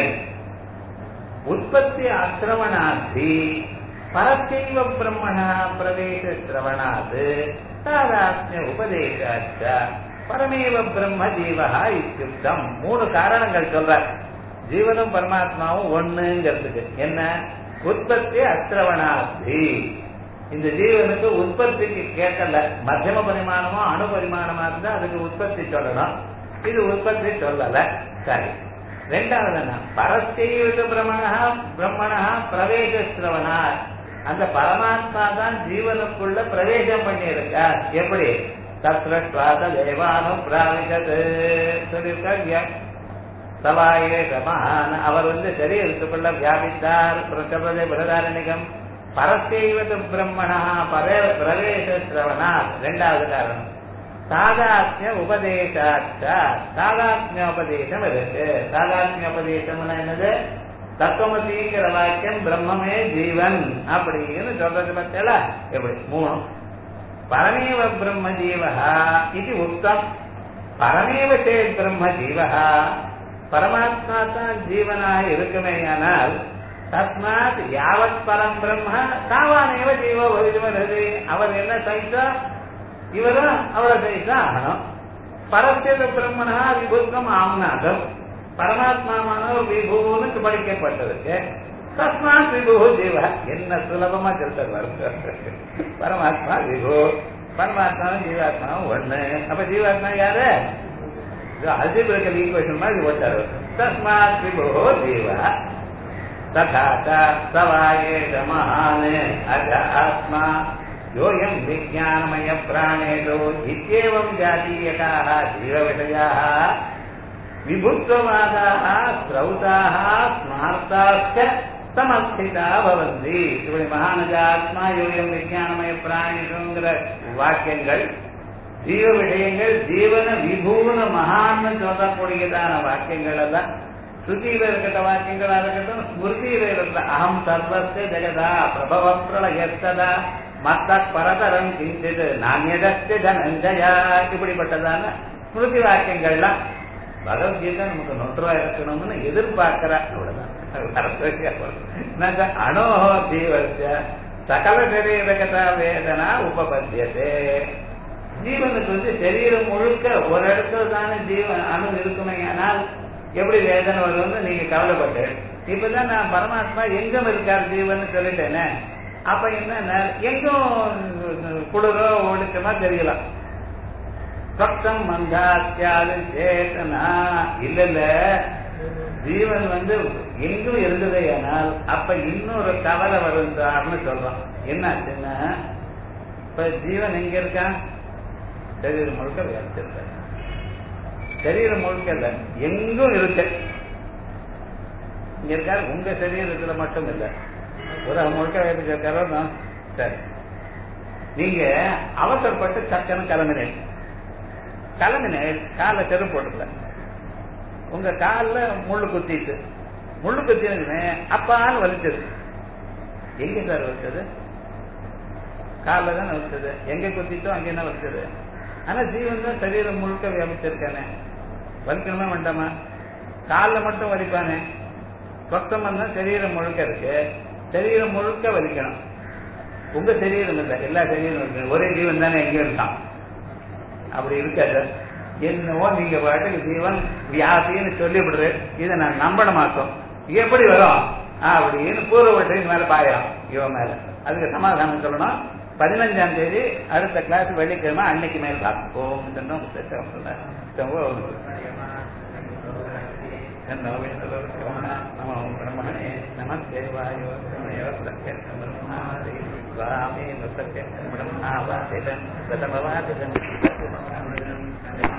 உற்பத்தி அசிரவணாதி பரசைவ பிரம்மணா பிரவேச சிரவணாது தாதாத்மிய உபதேசாச்ச பரமேவ பிரம்ம ஜீவா இத்தியுக்தம் மூணு காரணங்கள் சொல்றார் ஜீவனும் பரமாத்மாவும் ஒண்ணுங்கிறதுக்கு என்ன உற்பத்தி அத்திரவணாத்தி இந்த ஜீவனுக்கு உற்பத்திக்கு கேட்கல மத்தியம பரிமாணமோ அணு பரிமாணமா இருந்தா அதுக்கு உற்பத்தி சொல்லணும் இது உற்பத்தி சொல்லல சரி ரெண்டாவது என்ன பரஸ்தெய்வ பிரம்மணா பிரம்மணா பிரவேச சிரவணா அந்த பரமாத்மா தான் ஜீவனுக்குள்ள பிரவேசம் பண்ணி இருக்கார் எப்படி தத்ர சுவாச தேவானும் பிராவிகது சொல்லியிருக்கார் சவாயே சமான் அவர் வந்து சரீரத்துக்குள்ள வியாபித்தார் சொல்றதே பிரதாரணிகம் பரத்தெய்வது பிரம்மணா பரே பிரவேச சிரவணா ரெண்டாவது காரணம் சாதாத்மிய உபதேசாச்ச சாதாத்மிய உபதேசம் இருக்கு சாதாத்மிய உபதேசம்னா என்னது தத்துவமதிங்கிற வாக்கியம் பிரம்மமே ஜீவன் அப்படின்னு சொல்றது பத்தியல எப்படி மூணு பரமேவ பிரம்ம ஜீவா இது உத்தம் பரமேவ சேத் பிரம்ம ஜீவா பரமாத்மா தான் ஜீவனாக இருக்குமே ஆனால் தஸ்மாத் யாவத் பரம் பிரம்ம தாவானேவ ஜீவ பவிதுமரது அவர் என்ன சைத்தா இவரும் அவரை சைத்தா ஆகணும் பரஸ்யத பிரம்மனா விபுத்தம் ஆம்நாதம் பரமாத்மாவானவர் விபுன்னு படிக்கப்பட்டதுக்கு தஸ்மாத் விபு ஜீவ என்ன சுலபமா சொல்றாரு பரமாத்மா விபு பரமாத்மாவும் ஜீவாத்மாவும் ஒண்ணு அப்ப ஜீவாத்மா யாரு அல்ஜிபிரிக்கல் ஈக்குவேஷன் மாதிரி போட்டாரு தஸ்மாத் விபு ஜீவ तथा च सवायेष महान् अज आत्मा योऽयं विज्ञानमयप्राणेषु इत्येवं जातीयकाः जीवविषयाः विभुत्ववादाः स्रौताः स्मार्ताश्च समस्थिता भवन्ति இப்படி மகானஜாத்மா யோயம் விஞ்ஞானமய பிராணிங்கிற வாக்கியங்கள் ஜீவ விஷயங்கள் ஜீவன விபூன மகான்னு சொல்லக்கூடியதான வாக்கியங்கள் எல்லாம் ஸ்ருதியில இருக்கிற வாக்கியங்களா இருக்கட்டும் ஸ்மிருதியில இருக்கிற அகம் சர்வஸ்ய ஜெகதா பிரபவ பிரளயத்ததா மத்த பரதரம் கிஞ்சிது நானியதஸ்ய தனஞ்சயா இப்படிப்பட்டதான ஸ்மிருதி வாக்கியங்கள்லாம் பகவத்கீதை நமக்கு நொற்றுவா இருக்கணும்னு எதிர்பார்க்கிறா அவ்வளவுதான் அணோஹோ ஜீவஸ்ய சகல சரீரகதா வேதனா உபபத்தியதே ஜீவனுக்கு வந்து சரீரம் முழுக்க ஒரு இடத்துல தானே ஜீவன் அணு இருக்குமே ஆனால் எப்படி வேதனை வரும்னு நீங்க கவலைப்பட்டு இப்பதான் நான் பரமாத்மா எங்கும் இருக்கார் ஜீவன் சொல்லிட்டேனே அப்ப என்ன எங்கும் குளிரோ ஒளிச்சமா தெரியலாம் பக்தம் மந்தாத்தியாது சேத்தனா இல்ல இல்ல ஜீவன் வந்து எங்கும் இருந்ததே ஆனால் அப்ப இன்னொரு கவலை வருந்தார்னு சொல்றோம் என்னாச்சுன்னா இப்ப ஜீவன் எங்க இருக்கான் சரீரம் முழுக்க வியாபிச்சிருக்க சரீரம் முழுக்க இல்ல எங்கும் இருக்கு இங்க இருக்காரு உங்க சரீரத்துல மட்டும் இல்ல ஒரு முழுக்க வியாபிச்சிருக்காரோ சரி நீங்க அவசரப்பட்டு சக்கன கிளம்பினேன் கிளம்பினேன் கால செருப்பு போட்டுக்கல உங்க கால்ல முள்ளு குத்திட்டு முள்ளு குத்தினு அப்பான்னு வலிச்சது எங்க சார் வலிச்சது காலில் தானே வலிச்சது எங்க குத்திட்டோ அங்க என்ன வலிச்சது ஆனா ஜீவன் தான் சரீரம் முழுக்க வியாபிச்சிருக்கானே வலிக்கணுமா வேண்டாமா காலில் மட்டும் வலிப்பானே சொத்தம் வந்தா சரீரம் முழுக்க இருக்கு சரீரம் முழுக்க வலிக்கணும் உங்க சரீரம் இல்லை எல்லா சரீரம் இருக்கு ஒரே ஜீவன் தானே எங்க இருக்கான் அப்படி இருக்காது என்னவோ நீங்க பாட்டுக்கு ஜீவன் வியாதின்னு சொல்லிவிடுறது இதை நான் நம்பட மாட்டோம் எப்படி வரும் அப்படின்னு பூர்வபட்சின் மேல பாயம் இவன் மேல அதுக்கு சமாதானம் சொல்லணும் பதினஞ்சாம் தேதி அடுத்த கிளாஸ் வெள்ளிக்கிழமை அன்னைக்கு மேல் பார்ப்போம் பிரம்மணே நமஸ்தேவாயோ பிரம்மாவே பிரம்மாவாதிதம்